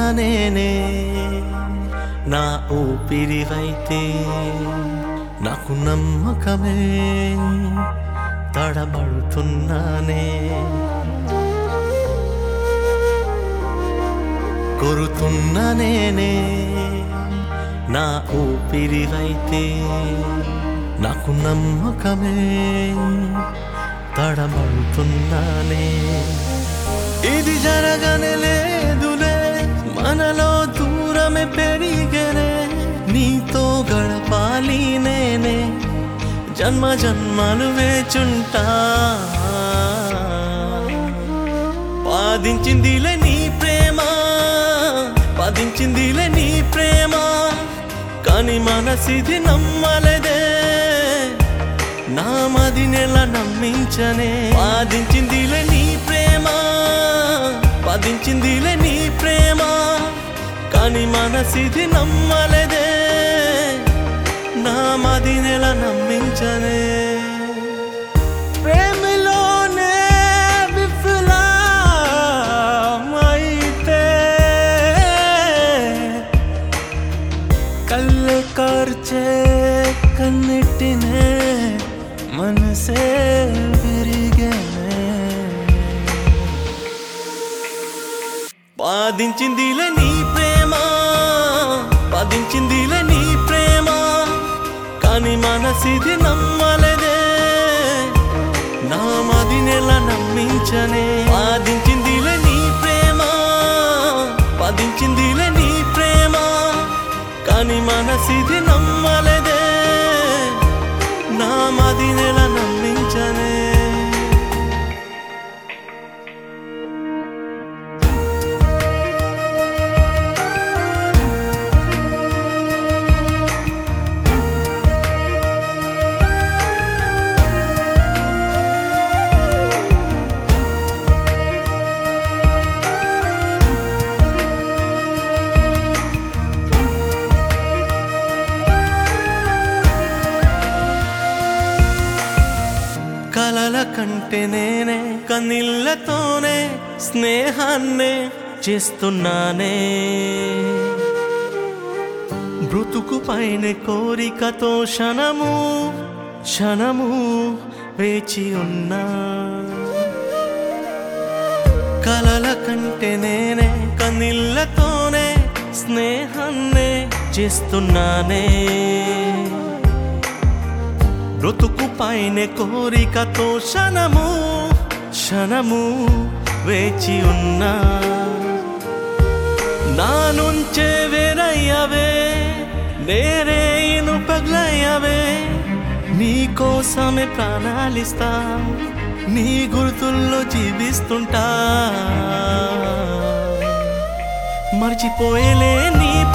నేనే నా ఊపిరివైతే నాకు నమ్మకమే తడబడుతున్నానే కొరుతున్నా నేనే నా ఊపిరివైతే నాకు నమ్మకమే తడబడుతున్నానే ఇది జరగనే లేదులే మనలో దూరమే పెరిగనే నీతో గడపాలి నేనే జన్మ జన్మలు వేచుంటా పాదించిందిలే నీ ప్రేమ పాదించిందిలే నీ ప్రేమ కానీ మనసిది నమ్మలేదే నా మది నెల నమ్మించనే పాదించిందిలే నీ ప్రేమ పాదించిందిలే నీ ప్రేమ కానీ మనసిది నమ్మలేదే నా మది నెల నమ్మించనే ప్రేమలోనే విఫలమైతే కళ్ళె కార్చే కన్నిటినే మనసే విరిగనే పాదించిందిలే నీ ప్రేమ పాదించిందిలే నీ ప్రేమ కానీ మనసిది నమ్మలేదే నా మది నెల నమ్మించనే పాదించిందిలే నీ ప్రేమ పాదించిందిలే నీ ప్రేమ కానీ మనసిది నమ్మలేదే నా మది నెల నమ్మించనే కలల కంటే నేనే కన్నీళ్ళతోనే స్నేహాన్నే చేస్తున్నానే బ్రుతుకు పైన కోరికతో క్షణము క్షణము వేచి ఉన్నా కలల కంటే నేనే కన్నీళ్ళతోనే స్నేహాన్నే చేస్తున్నానే బ్రతుకు పైన కోరికతో క్షణము క్షణము వేచి ఉన్నా నా నుంచే వేరయ్యవే నేరే ఇను పగలయ్యవే నీ కోసమే ప్రాణాలిస్తా నీ గుర్తుల్లో జీవిస్తుంటా మర్చిపోయేలే నీ